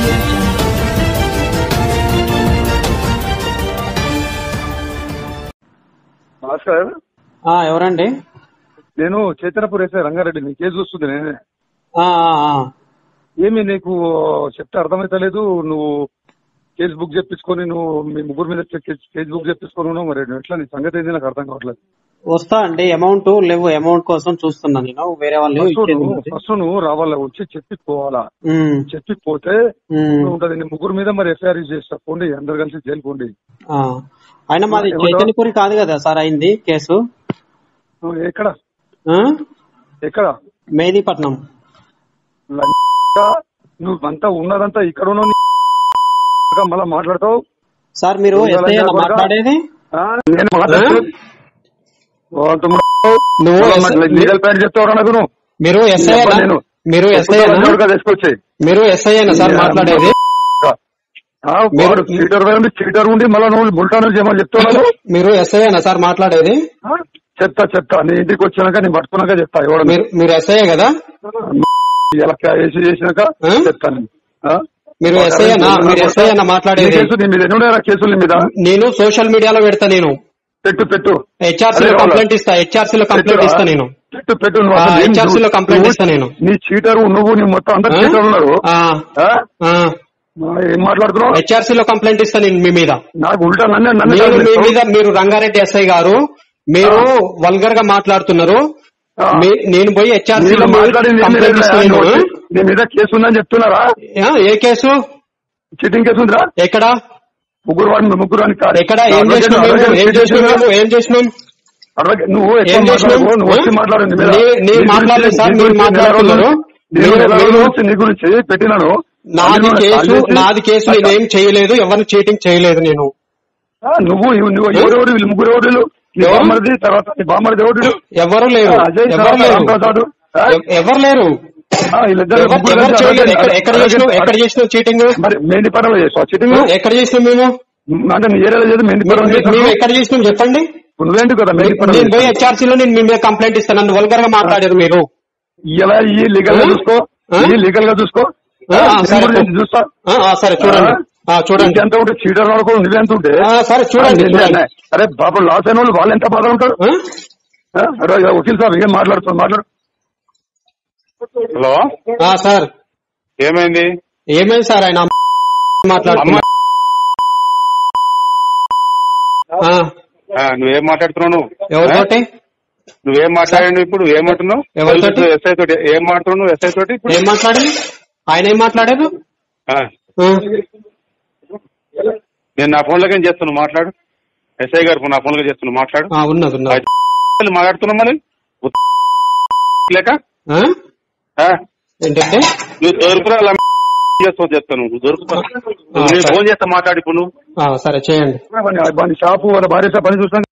భాస్కర్ ఆ, ఎవరండి నేను చైతన్యపూర్ ఎస్ఐ రంగారెడ్డి నీ కేసు వస్తుంది నేనే ఆ, ఆ, ఆ. ఏమి నీకు చెప్తే అర్థమైతలేదు నువ్వు కేసు బుక్ చెప్పించుకొని నువ్వు మీ ముగ్గురు మీద కే- కే- కేసు బుక్ చెప్పించుకొని ఉన్నావు మరి నువ్వు ఎట్లా నీ సంగతి ఏంది నాకు అర్థం కావట్లేదు వస్తా అండి అమౌంట్ లేవు అమౌంట్ కోసం చూస్తున్నా నేను వేరే వాళ్ళు ఫస్ట్ ఇచ్చేది నువ్వు ఉంది. ఫస్ట్ నువ్వు రావాలా వచ్చి చెప్పిపోవాలా ఉమ్, చెప్పిపోతే ఉమ్, ఉంటది నీ ముగ్గురు మీద మరి ఎఫ్ఐఆర్ చేస్తా పోండి అందరు కలిసి జైలు పోండి ఆ. అయినా మాది ఎవరు? చైతన్యపురి కాదు కదా సార్ అయింది కేసు నువ్వు ఎక్కడ ఆ? ఎక్కడ మెహదీపట్నం లంగా, నువ్వు అంతా ఉన్నదంతా ఇక్కడ ఉన్నావు నీ మళ్ళా మాట్లాడతావు సార్ మీరు ఎవరు ఎస్ఐ లంగా కొడకా? మాట్లాడేది ఆ, నేను మాట్లాడలేదు ఓ, తుమ్మ- నువ్వు నువ్వు ఎస్- లీగల్ ప్యాడ్ చెప్తావు నాకు నువ్వు మీరు ఎస్ఐ నేను మీరు ఎస్ఐ తీసుకొచ్చి మీరు ఎస్ఐ సార్ మాట్లాడేది వాడు చీటర్ వేయండి చీటర్ ఉండి మళ్ళీ నువ్వు బుల్టాను చేయమని చెప్తున్నావు మీరు ఎస్ఐ సార్ మాట్లాడేది ఆ? చెప్తా చెప్తా నీ ఇంటికి వచ్చినాక నీ పట్టుకున్నాక చెప్తా ఎవడ మీరు మీరు ఎస్ఐ కదా ఇలా వేసి చేసినాక ఆ? చెప్తాను ఆ? మీరు ఎస్ఐ మీరు ఎస్ఐ అన్న నీ మాట్లాడేది కేసు నీ మీద ఎన్ని ఉన్నాయా కేసులు నీ మీద నేను సోషల్ మీడియాలో పెడతా నేను పెట్టు పెట్టు హెచ్ఆర్సీ లో అదే వాళ్ళ- కంప్లైంట్ ఇస్తా హెచ్ఆర్సీ లో కంప్లైంట్ పెట్టురా. ఇస్తా నేను పెట్టు పెట్టు నువ్వు ఆ, అసలు ఏం HRC లో నువ్వు- కంప్లైంట్ నువ్వు- ఇస్తా నేను. నీ చీటరు నువ్వు నీ మొత్తం అందరు ఆ? చీటర్ ఉన్నారు ఆ, ఆ? ఆ. ఆ, ఏం మాట్లాడుతున్నావు హెచ్ఆర్సీ లో కంప్లైంట్ ఇస్తా నేను మీ మీద నాకు ఉల్టా నన్ను నన్ను నేను మీ కాదు. మీద మీరు రంగారెడ్డి ఎస్ఐ గారు మీరు వల్గర్ గా మాట్లాడుతున్నారు ఆ. మీ- నేను పోయి హెచ్ఆర్సీ మీరు లో మాట్లాడింది ఏమీ కంప్లైంట్ లేదు. ఇస్తా నేను. నువ్వు వచ్చి నీ మీద కేసు ఉందని చెప్తున్నారా ఆ, ఏ కేసు చీటింగ్ కేసు ఉందిరా ఎక్కడ ముగ్గురు వాడిని ముగ్గురు అని కాదు. ఎక్కడ ఏం అడ్వకేట్ చేసినాం మేము? అడ్వకేట్ ఏం చేసినాం చేసినా? మేము? ఏం చేసినాం అడ్వకేట్ నువ్వు ఎక్కువ ఏం చేసినాం? మాట్లాడకు. నువ్వు వచ్చి మాట్లాడు నీ మీద. నీ- నీ నీ మాట్లాడలేదు గురించి- సార్, నీ మీరు గురించి నెల మాట్లాడుతున్నారు. రోజులు- నేను మీరు- నెల రోజుల మీరు- నుంచి నీ గురించి పెట్టినాను నాది అందులో కేసు కాల్ చేసి- నాది కేసు నేనేం చేయలేదు ఎవరిని చీటింగ్ చేయలేదు నేను ఆ, నువ్వు నువ్వు ఎవరెవరు వీళ్ళు ముగ్గురు ఎవరు వీళ్ళు? నీ ఎవరు? బామ్మరిది తర్వాత నీ బామ్మరిది ఎవరు వీళ్ళు? ఎవరు లేరు ఆ, అజయ్ ఎవరు తర్వాత లేరు రాంప్రసాద్ ఆ? ఎవ- ఎవరు లేరు ఆ, వీళ్ళిద్దరు ఎవరు ముగ్గురు ఎవరు కలిసి చేయలేదు ఎక్కడ అడ్వకేట్- ఎక్కడ చేసినావు ఎక్కడ చేసినావు చీటింగ్ మరి మెయిన్ పరంలో చేస్తావు చిటింగ్ ఎక్కడ చేసినాం మేము అంటే నీ ఏరియాలో చేసి మెయిన్ పరంలో మేము మేము చేస్తావు ఎక్కడ చేసినాం చెప్పండి నువ్వేంటి కదా మెయిన్ నేను పోయి పరంలో హెచ్ఆర్సీ లో నేను మీ మీద కంప్లైంట్ ఇస్తాను నన్ను వల్గర్ గా మాట్లాడారు మీరు ఇలా ఈ లీగల్ గా ఆ? చూసుకో ఆ? ఈ లీగల్ గా చూసుకో ఆ, ఆ, సరే. నేను కూడా చూస్తా ఆ, ఆ, సరే చూడండి ఆ, చూడండి ఎంత ఉంటే చీటర్ వాడుకో నువ్వెంత ఉంటే ఆ, సరే చూడండి ఆ, చూడండి అరే బాబు లాస్ అయిన వాళ్ళు వాళ్ళు ఎంత బాధ ఉంటారు ఆ? ఆ? అరే వకీల్ సాబ్ ఏం మాట్లాడుతున్నా మాట్లాడు హలో ఆ, సార్ ఏమైంది ఏమైంది సార్ ఆయన మాట్లాడుతున్నా ఆ, ఆ, నువ్వేం మాట్లాడుతున్నావు నువ్వు? ఎవరితోటి ఆ? నువ్వేం మాట్లాడాను ఇప్పుడు ఏమంటున్నావు ఎవరితోటి? ఎస్ఐ తోటి ఏం మాట్లాడుతున్నావు ఎస్ఐ తోటి ఇప్పుడు ఏం మాట్లాడింది ఆయన ఏం మాట్లాడారు ఆ, ఆ, నేను నా ఫోన్ లోకి చేస్తున్నా మాట్లాడు ఎస్ఐ గారు నా ఫోన్ లో చేస్తున్నా మాట్లాడు ఆ, ఉన్నది ఉన్నది ఆ, మాట్లాడుతున్నా మరి లేక ఆ? ఆ, ఏంటంటే నువ్వు దొరుకురా అలా చేస్తావు చెప్తాను నువ్వు దొరుకుతా నేను సరే. ఫోన్ చేస్తా మాట్లాడి ఇప్పుడు నువ్వు ఆ, సరే చేయండి వాడి షాపు వాళ్ళ భార్య షాప్ పని చూస్తాను